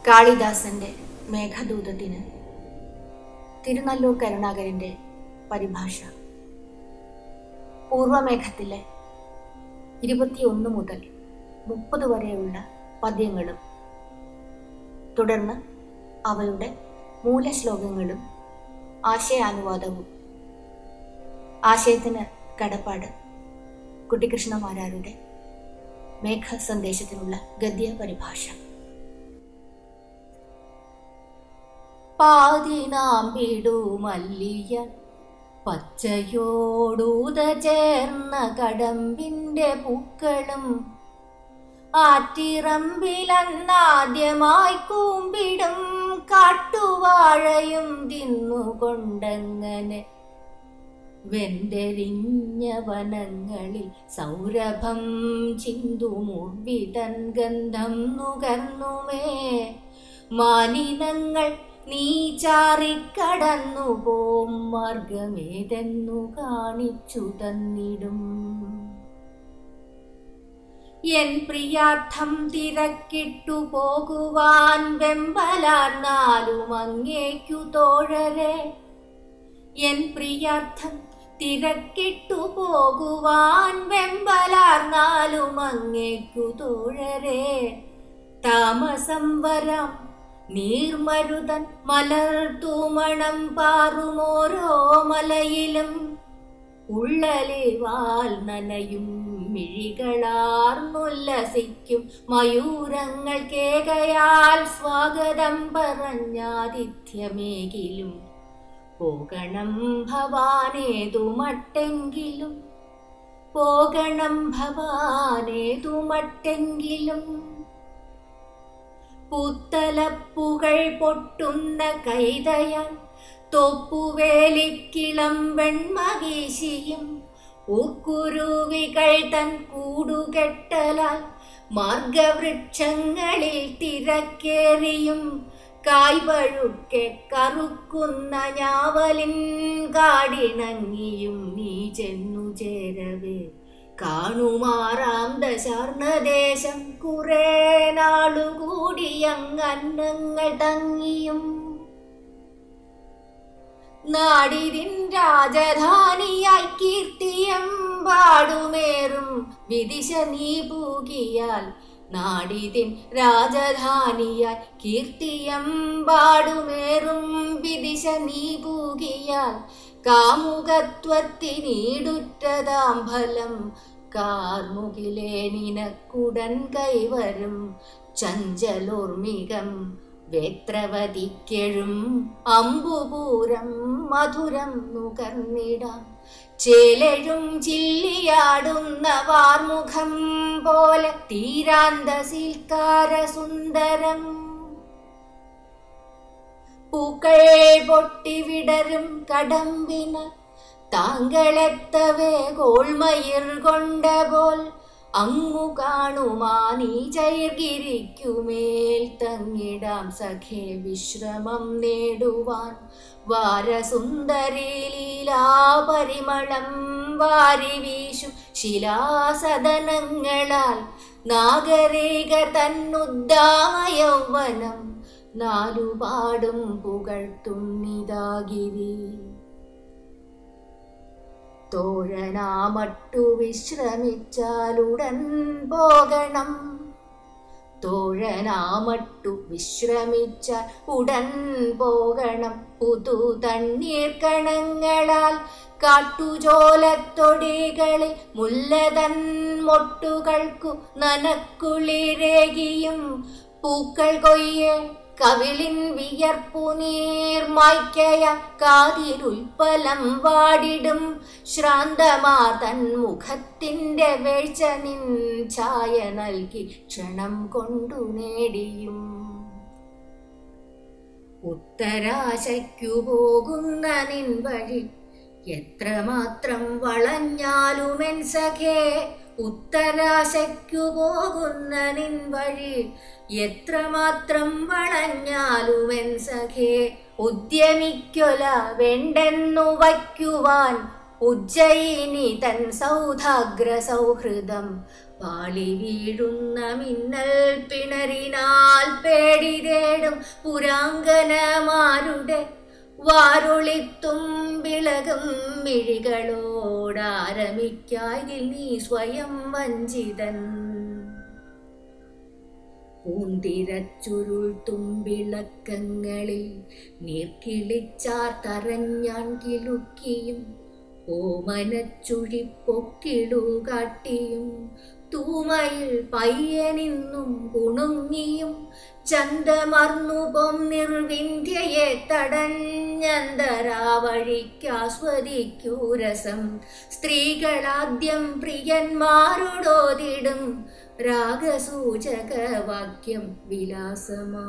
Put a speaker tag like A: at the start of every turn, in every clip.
A: കാളിദാസന്റെ മേഘദൂതത്തിന് തിരുനല്ലൂർ കരുണാകരന്റെ പരിഭാഷ പൂർവമേഘത്തിലെ ഇരുപത്തിയൊന്ന് മുതൽ മുപ്പത് വരെയുള്ള പദ്യങ്ങളും തുടർന്ന് അവയുടെ മൂലശ്ലോകങ്ങളും ആശയാനുവാദവും ആശയത്തിന് കടപ്പാട് കുട്ടിക്കൃഷ്ണമാരാരുടെ മേഘ സന്ദേശത്തിനുള്ള ഗദ്യ പരിഭാഷ പാതിനാമ്പിടു മല്ലിയ പച്ചയോടൂത ചേർന്ന കടമ്പിന്റെ പൂക്കളും ആറ്റിറമ്പിലന്നാദ്യമായി കൂമ്പിടും കാട്ടുവാഴയും തിന്നുകൊണ്ടങ്ങനെ വെന്തെരിഞ്ഞ വനങ്ങളിൽ സൗരഭം ചിന്തുമുർവിതൻ ഗന്ധം നുകർന്നുമേ മാനിനങ്ങൾ നീ ചാറിക്കടന്നു പോം മാർഗമേതെന്നു കാണിച്ചു തന്നിടും എൻ പ്രിയാർത്ഥം തിരക്കിട്ടു പോകുവാൻ വെമ്പലാർന്നാലും അങ്ങേക്കു തോഴരെ എൻ പ്രിയാർത്ഥം തിരക്കിട്ടു പോകുവാൻ വെമ്പലാർന്നാലും അങ്ങേക്കു തോഴരെ താമസം വരാം നീർമരുതൻ മലർത്തൂമണം പാറുമോരോ മലയിലും ഉള്ളലിവാൽ നനയും മിഴികളാർന്നുല്ലസിക്കും മയൂരങ്ങൾ കേകയാൽ സ്വാഗതം പറഞ്ഞാതിഥ്യമേകിലും പോകണം ഭവാനേതു മട്ടെങ്കിലും പോകണം ഭവാനേതു മട്ടെങ്കിലും പുത്തലപ്പുകൾ പൊട്ടുന്ന കൈതയാൻ തൊപ്പുവേലിക്കിളം വെൺമകീശിയും ഊക്കുരുവികൾ തൻ കൂടുകെട്ടലാൽ മാർഗവൃക്ഷങ്ങളിൽ തിരക്കേറിയും കായ്പഴുക്കെ കറുക്കുന്ന ഞാവലിൻ കാടിണങ്ങിയും നീ ചെന്നു ചേരവേ കാണുമാറാം ദശാർണദേശം കുറേ നാളുകൂടി അങ്ങന്നങ്ങൾ തങ്ങിയും നാടിരിൻ രാജധാനിയായി കീർത്തിയം പാടുമേറും വിദിശ നീ പൂകിയാൽ നാടിതിൻ രാജധാനിയായി കീർത്തിയം പാടുമേറും വിദിശ നീ പൂകിയാൽ കാമുകത്വത്തിനീടുറ്റതാം ഫലം കാർമുകിലേ നിനക്കുടൻ കൈവരും ചഞ്ചലോർമികം വേത്രവതിക്കെഴും അമ്പുപൂരം മധുരം നുകർന്നിടാം ചേലഴും ചില്ലിയാടുന്ന വാർമുഖം പോലെ തീരാന്ത സിൽക്കാര സുന്ദരം പൂക്കൾ പൊട്ടിവിടരും കടമ്പിന് താങ്കളെത്തവേ കോൾമയിർ കൊണ്ട പോൽ അങ്ങു കാണുമാ നീചൈർഗിരിക്കുമേൽ തങ്ങിടാം സഖേ വിശ്രമം നേടുവാൻ വാരസുന്ദരി ലീലാപരിമളം വാരി വീശും ശിലാസദനങ്ങളാൽ നാഗരിക തന്നുദ്ദാമയൗവനം നാലുപാടും പുകഴ്ത്തുന്നിതാഗിരി തോഴനാമട്ടു വിശ്രമിച്ചാലുടൻ പോകണം തോഴനാമട്ടു വിശ്രമിച്ചാൽ ഉടൻ പോകണം പുതു തണ്ണീർ കണങ്ങളാൽ കാട്ടുചോലത്തൊടികളിൽ മുല്ലതൻ മൊട്ടുകൾക്കു നനക്കുളിരേകിയും പൂക്കൾ കൊയ്യേ കവിളിൻ വിയർപ്പു നീർ മായ്ക്കയ കാതിരുൽപ്പലം വാടിടും ശ്രാന്തമാർ തൻ മുഖത്തിൻ്റെ വേഴ്ച നിൻ ഛായ നൽകി ക്ഷണം കൊണ്ടു നേടിയും ഉത്തരാശയ്ക്കു പോകുന്ന നിൻ വഴി എത്രമാത്രം വളഞ്ഞാലുമെൻ സഖേ ഉത്തരാശയ്ക്കു പോകുന്ന നിൻ വഴി എത്രമാത്രം വളഞ്ഞാലുമെൻ സഖേ ഉദ്യമിക്കൊല വേണ്ടെന്നു വയ്ക്കുവാൻ ഉജ്ജയിനി തൻ സൗധാഗ്ര സൗഹൃദം പാളി വീഴുന്ന മിന്നൽ പിണറിനാൽ പേടി തേടും പുരാങ്കനമാരുടെ വാരുളിത്തും വിളകും മിഴികളോടാരമിക്കായിൽ നീ സ്വയം വഞ്ചിതൻ പൂന്തിരച്ചുരുൾ തുമ്പിളക്കങ്ങളിൽ നീർക്കിളിച്ചാർ തറഞ്ഞാൻ കിളുക്കിയും ഓമനച്ചുഴിപ്പൊക്കിളു കാട്ടിയും തൂമയിൽ പയ്യനിന്നും കുണുങ്ങിയും ചന്തമർന്നു പൊന്നിർവിന്ധ്യയെ തടഞ്ഞന്തരാവഴിക്കാസ്വദിക്കൂ രസം സ്ത്രീകളാദ്യം പ്രിയന്മാരോടോതിടും രാഗസൂചക വാക്യം വിലാസമാ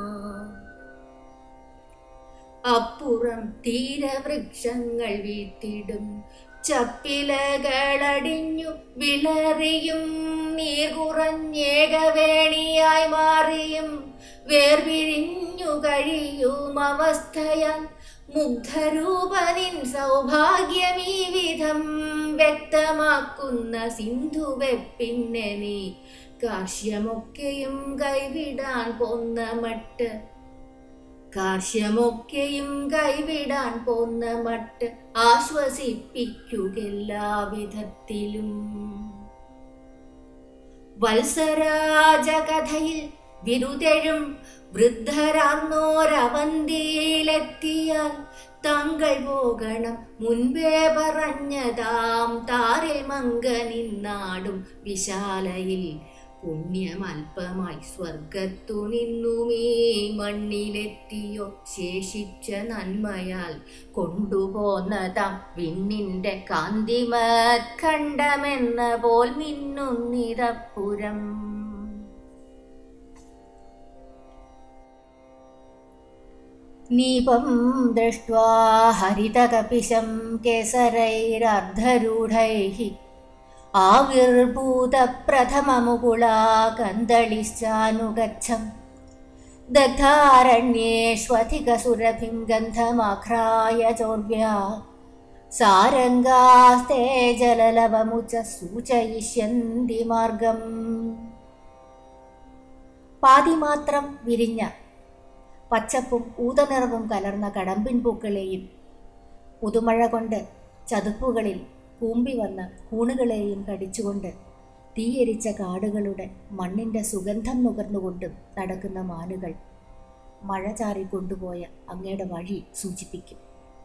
A: അപ്പുറം തീരവൃക്ഷങ്ങൾ വീട്ടിടും ചപ്പിലകളടിഞ്ഞു വിളറിയും നീർ കുറഞ്ഞേകവേണിയായി മാറിയും വേർപിരിഞ്ഞു കഴിയും അവസ്ഥയാൽ മുഗ്ധരൂപനിൻ സൗഭാഗ്യം ഈ വിധം വ്യക്തമാക്കുന്ന സിന്ധുവെപ്പിന്നെ നീ കാർഷ്യമൊക്കെയും കൈവിടാൻ പോന്ന മട്ട് കാർഷ്യമൊക്കെയും കൈവിടാൻ പോന്ന മട്ട് ആശ്വസിപ്പിക്കുകെല്ലാ വിധത്തിലും വത്സരാജകഥയിൽ വിരുതെഴും വൃദ്ധരാർന്നോരവന്തിയിലെത്തിയാൽ താങ്കൾ പോകണം മുൻപേ പറഞ്ഞതാം താരിൽ മങ്ക നിന്നാടും വിശാലയിൽ പുണ്യമൽപമായി സ്വർഗത്തു നിന്നുമീ മണ്ണിലെത്തിയോ ശേഷിച്ച നന്മയാൽ കൊണ്ടുപോന്നതാം വിണ്ണിന്റെ കാന്തിമത് ഖണ്ഡമെന്ന പോൽ മിന്നുന്നിതപ്പുരം നീപം ദൃഷ്ട്വാ ഹരിതകപിശം കേസരൈരർദ്ധരൂഢൈः ആവിർഭൂതപ്രഥമമുകുളാ കन्दളിश्चानुगच्छम् दग्धारण्येष्वधिकसुरभिं गन्धमाघ्राय चोर्व्या सारङ्गास्ते जललवमुच സൂചയിഷ്യന്തി മാർഗം പാതിമാത്രം വിരിഞ്ഞ പച്ചപ്പും ഊതനിറവും കലർന്ന കടമ്പിൻ പൂക്കളെയും പുതുമഴ കൊണ്ട് ചതുപ്പുകളിൽ കൂമ്പി വന്ന കൂണുകളെയും കടിച്ചുകൊണ്ട് തീയരിച്ച കാടുകളുടെ മണ്ണിന്റെ സുഗന്ധം നുകർന്നുകൊണ്ടും നടക്കുന്ന മാനുകൾ മഴ ചാറി കൊണ്ടുപോയ അങ്ങയുടെ വഴി സൂചിപ്പിക്കും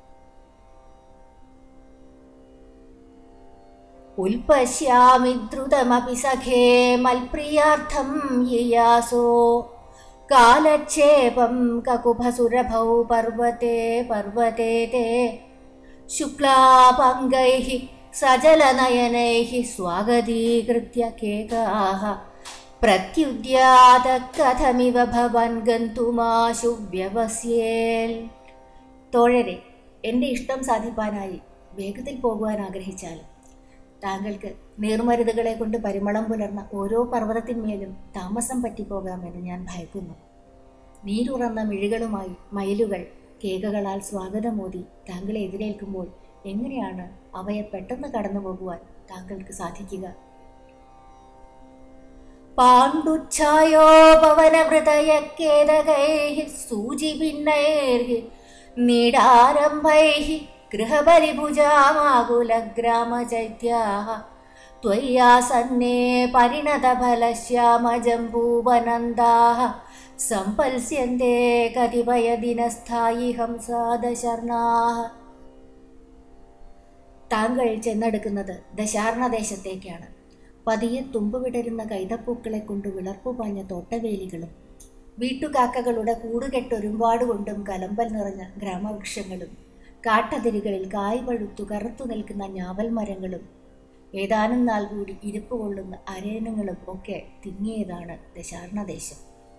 A: ഉൽപശ്യാമി ദ്രുതമപി സഖേ മൽപ്രിയാർത്ഥം യയാസോ കാലക്ഷേപം കകുഭസുരഭൗ പർവ്വതേ പർവ്വതേ തേ ശുക്ലാപങ്കൈः സജലനയനൈः സ്വാഗതീകൃത്യ കേകാः പ്രത്യുദ്യാത കഥമിവ ഭവൻ ഗന്തുമാശു വ്യവസ്യേൽ തോഴരെ എൻ്റെ ഇഷ്ടം സാധിപ്പാനായി വേഗത്തിൽ പോകുവാൻ ആഗ്രഹിച്ചാൽ താങ്കൾക്ക് നീർമരുതുകളെ കൊണ്ട് പരിമളം പുലർന്ന ഓരോ പർവ്വതത്തിന്മേലും താമസം പറ്റിപ്പോകാമെന്ന് ഞാൻ ഭയക്കുന്നു നീരുറന്ന മിഴികളുമായി മയിലുകൾ കേകകളാൽ സ്വാഗതമോതി താങ്കളെ എതിരേൽക്കുമ്പോൾ എങ്ങനെയാണ് അവയെ പെട്ടെന്ന് കടന്നു പോകുവാൻ താങ്കൾക്ക് സാധിക്കുക പാണ്ഡുച്ഛായോപവനമൃതയക്കേതകൈः സൂചിഭിന്നൈः നീടാരംഭൈः ഗൃഹബലിഭുജാമാകുലഗ്രാമചൈത്യാः त्वय्यासन्ने परिणतफलश्यामजम्बूवनन्दाः सम्पल्स्यन्ते കതിപയദിനസ്ഥായി ഹംസാദശർണാഹ താങ്കൾ ചെന്നെടുക്കുന്നത് ദശാർണദേശത്തേക്കാണ് പതിയെ തുമ്പുവിടരുന്ന കൈതപ്പൂക്കളെ കൊണ്ട് വിളർപ്പുപാഞ്ഞ തോട്ടവേലികളും വീട്ടുകാക്കകളുടെ കൂടുകെട്ടൊരുമ്പാട് കൊണ്ടും കലമ്പൽ നിറഞ്ഞ ഗ്രാമവൃക്ഷങ്ങളും കാട്ടതിരുകളിൽ കായ് പഴുത്തു കറുത്തു നിൽക്കുന്ന ഞാവൽ മരങ്ങളും ഏതാനും നാൾ കൂടി ഇരിപ്പ് കൊള്ളുന്ന അരയണങ്ങളും ഒക്കെ തിങ്ങിയതാണ് ദശാർണദേശം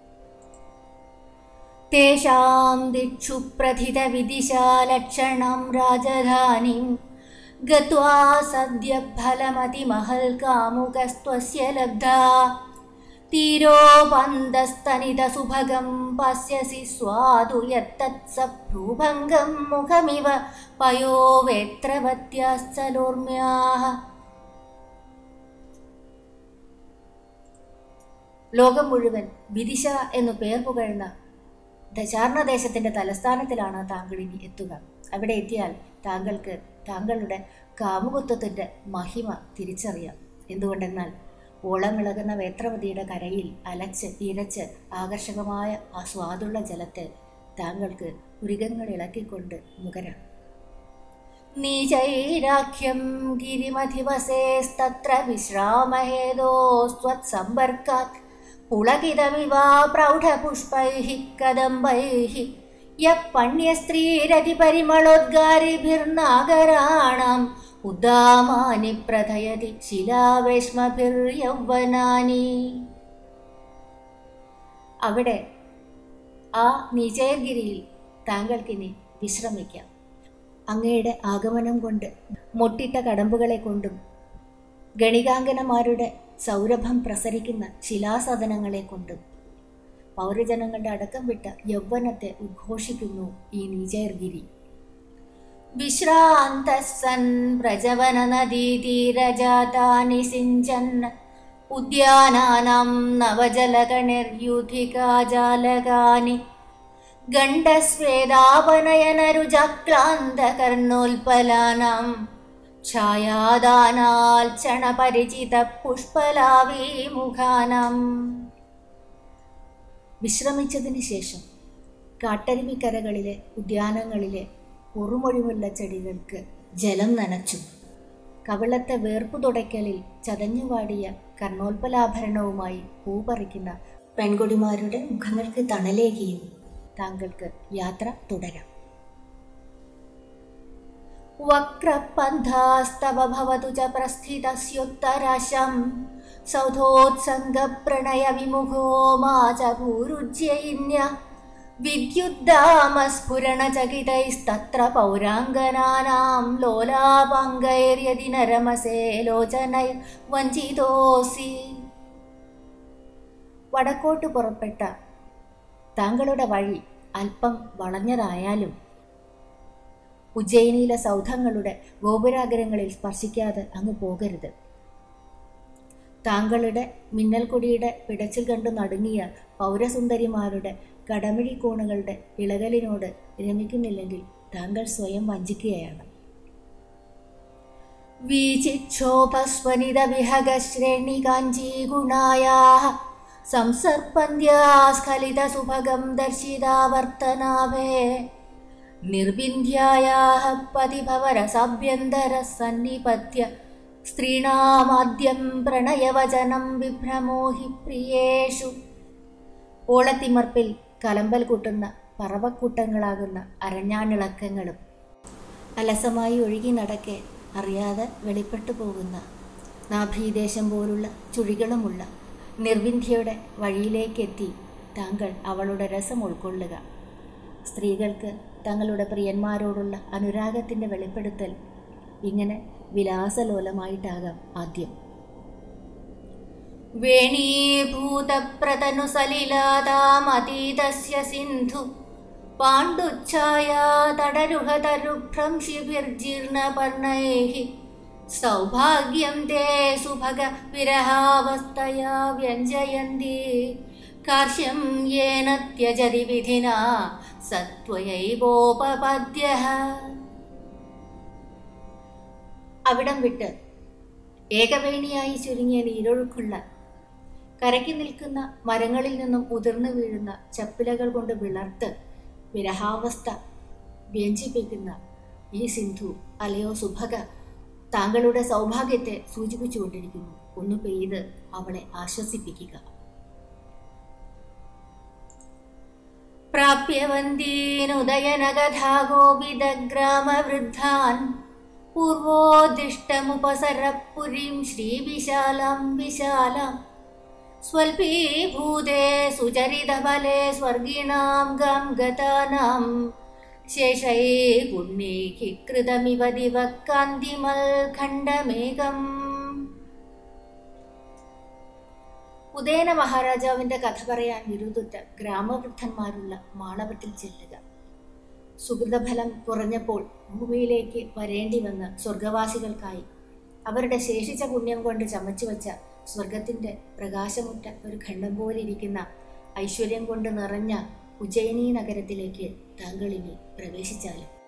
A: തേഷാം ദിക്ഷു പ്രഥിത വിദിശാലക്ഷണം രാജധാനിം ഗത്വാ സദ്യ ഫലമതിമഹൽ കാമുകസ്ത്വസ്യ ലബ്ധാ തീരോപന്തസ്തനിത സുഭഗം പശ്യസി സ്വാദു യത്തത്സ ഭ്രൂഭംഗം മുഖമിവ പയോവേത്രവത്യാശ്ചലോർമ്യാः ലോകം മുഴുവൻ വിദിശ എന്നു പേർ പുകഴുന്ന ദശാർണദേശത്തിൻ്റെ തലസ്ഥാനത്തിലാണ് താങ്കൾ ഇനി എത്തുക അവിടെ എത്തിയാൽ താങ്കൾക്ക് താങ്കളുടെ കാമുകത്വത്തിൻ്റെ മഹിമ തിരിച്ചറിയാം എന്തുകൊണ്ടെന്നാൽ ഓളമിളകുന്ന വേത്രവതിയുടെ കരയിൽ അലച്ച് ഇരച്ച് ആകർഷകമായ ആ സ്വാദുള്ള ജലത്തെ താങ്കൾക്ക് മൃഗങ്ങൾ ഇളക്കിക്കൊണ്ട് മുഖരാം നീചൈരാഖ്യം ഗിരിമധിവസേസ്തത്ര വിശ്രാമഹേതോസ്ത്വത്സമ്പർക്കാത് പുളകിതമിവ പ്രൗഢപുഷ്പൈः കദംബൈः യഃ പണ്യസ്ത്രീരതിപരിമളോദ്ഗാരിഭിർനാഗരാണാം ഉദ്ദാമാനി പ്രഥയതി ശിലാവേഷ്മഭിർയൗവനാനി അവിടെ ആ നിജയഗിരിയിൽ താങ്കൾക്കിനി വിശ്രമിക്കാം അങ്ങയുടെ ആഗമനം കൊണ്ട് മൊട്ടിട്ട കടമ്പുകളെ കൊണ്ടും ഗണികാങ്കനമാരുടെ സൗരഭം പ്രസരിക്കുന്ന ശിലാസദനങ്ങളെ കൊണ്ടും പൗരജനങ്ങളുടെ അടക്കം വിട്ട യൗവനത്തെ ഉദ്ഘോഷിക്കുന്നു ഈ നീചേർഗിരി വിശ്രാന്തസൻ പ്രജവന നദീതീരജാതാനി സിഞ്ചൻ ഉദ്യാനാനാം നവജലകണിർയുധികാജാലകാനി ഗണ്ഡസ്വേദാപനയനരുജക്ലാന്തകർണോൽപലാനാം ഛായാദാനാൽ ക്ഷണപരിചിത പുഷ്പലാവീമുഖാനം വിശ്രമിച്ചതിന് ശേഷം കാട്ടരുവിക്കരകളിലെ ഉദ്യാനങ്ങളിലെ കുറുമൊഴിമുള്ള ചെടികൾക്ക് ജലം നനച്ചു കവിളത്തെ വേർപ്പു തുടയ്ക്കലിൽ ചതഞ്ഞുവാടിയ കർണോൽപലാഭരണവുമായി പൂ പറിക്കുന്ന പെൺകുടിമാരുടെ മുഖങ്ങൾക്ക് തണലേകിയും താങ്കൾക്ക് യാത്ര തുടരാം വക്രപന്ഥാസ്തവ ഭവതു ച പ്രസ്ഥിതസ്യോത്തരാശം സൗധോത്സംഗപ്രണയവിമുഖോ മാ ച ഭൂരുജ്യയിന്യ വിദ്യുദ്ദാമസ്ഫുരണചകിതൈസ്തത്ര പൗരാംഗനാനാം ലോലാപാംഗൈര്യതി നരമസേ ലോചനൈ വഞ്ചിതോസി വടക്കോട്ട് പുറപ്പെട്ട താങ്കളുടെ വഴി അല്പം വളഞ്ഞതായാലും ഉജ്ജയിനിയിലെ സൗധങ്ങളുടെ ഗോപുരാഗ്രങ്ങളിൽ സ്പർശിക്കാതെ അങ്ങ് പോകരുത് താങ്കളുടെ മിന്നൽക്കൊടിയുടെ പിടച്ചിൽ കണ്ടു നടുങ്ങിയ പൗരസുന്ദരിമാരുടെ കടമിഴി കോണുകളുടെ ഇളകലിനോട് രമിക്കുന്നില്ലെങ്കിൽ താങ്കൾ സ്വയം വഞ്ചിക്കുകയാണ് വീചിക്ഷോഭസ്വനിത വിഹഗശ്രേണി കാഞ്ചീ ഗുണായാ സംസർപ്പന്ത്യാസ്ഖലിത സുഭഗം ദർശിതാവർത്തനാഭേ നിർവിന്ധ്യായാഹ പതിഭവരസാഭ്യന്തര സന്നിപത്യ സ്ത്രീണാമാദ്യം പ്രണയവചനം വിഭ്രമോഹി പ്രിയേഷു ഓളത്തിമർപ്പിൽ കലമ്പൽ കൂട്ടുന്ന പറവക്കൂട്ടങ്ങളാകുന്ന അരഞ്ഞാണിളക്കങ്ങളും അലസമായി ഒഴുകി നടക്കെ അറിയാതെ വെളിപ്പെട്ടു പോകുന്ന നാഭീദേശം പോലുള്ള ചുഴികളുമുള്ള നിർവിന്ധ്യയുടെ വഴിയിലേക്കെത്തി താങ്കൾ അവളുടെ രസം ഉൾക്കൊള്ളുക സ്ത്രീകൾക്ക് തങ്ങളുടെ പ്രിയന്മാരോടുള്ള അനുരാഗത്തിൻ്റെ വെളിപ്പെടുത്തൽ ഇങ്ങനെ വിലാസലോലമായിട്ടാകാം ആദ്യം വേണീഭൂതപ്രതനുസലിലാതാമതീതസ്യ സിന്ധു പാണ്ഡുച്ഛായാ തടരുഹതരുഭ്രംശിഭിർജീർണപർണൈः സൗഭാഗ്യം തേ സുഭഗ വിരഹാവസ്ഥയാ വ്യഞ്ജയന്തി കാർശ്യം യേന ത്യജതി വിധിനാ സത്വയൈവോപപദ്യ അവിടം വിട്ട് ഏകവേണിയായി ചുരുങ്ങിയ നീരൊഴുക്കുള്ള കരയ്ക്ക് നിൽക്കുന്ന മരങ്ങളിൽ നിന്നും ഉതിർന്നു വീഴുന്ന ചപ്പിലകൾ കൊണ്ട് വിളർത്ത് വിരഹാവസ്ഥ വ്യഞ്ചിപ്പിക്കുന്ന ഈ സിന്ധു അലയോ സുഭഗ താങ്കളുടെ സൗഭാഗ്യത്തെ സൂചിപ്പിച്ചുകൊണ്ടിരിക്കുന്നു ഒന്ന് പെയ്ത് അവളെ ആശ്വസിപ്പിക്കുക പ്രാപ്യവന്തീനുദയനഗധാ ഗോപിതഗ്രാമവൃദ്ധാൻ പൂർവോദിഷ്ടമുപസരപുരീം ശ്രീവിശാലാം വിശാലാം സ്വൽപീഭൂതേ സുചരിതഫലെ സ്വർഗിണാം ഗം ഗതാനാം ശേഷൈ പുണ്യൈः കൃതമിവ ദിവക്കാന്തിമൽഖണ്ഡമേകം ഉദയന മഹാരാജാവിന്റെ കഥ പറയാൻ വിരുദ്ധ ഗ്രാമവൃദ്ധന്മാരുള്ള മാളവത്തിൽ ചെല്ലുക സുഹൃതഫലം കുറഞ്ഞപ്പോൾ ഭൂമിയിലേക്ക് വരേണ്ടി വന്ന സ്വർഗവാസികൾക്കായി അവരുടെ ശേഷിച്ച പുണ്യം കൊണ്ട് ചമച്ചു വച്ച സ്വർഗത്തിൻ്റെ പ്രകാശമുറ്റ ഒരു ഖണ്ഡം പോലിരിക്കുന്ന ഐശ്വര്യം കൊണ്ട് നിറഞ്ഞ ഉജ്ജയിനി നഗരത്തിലേക്ക് താങ്കൾ ഇനി പ്രവേശിച്ചാലും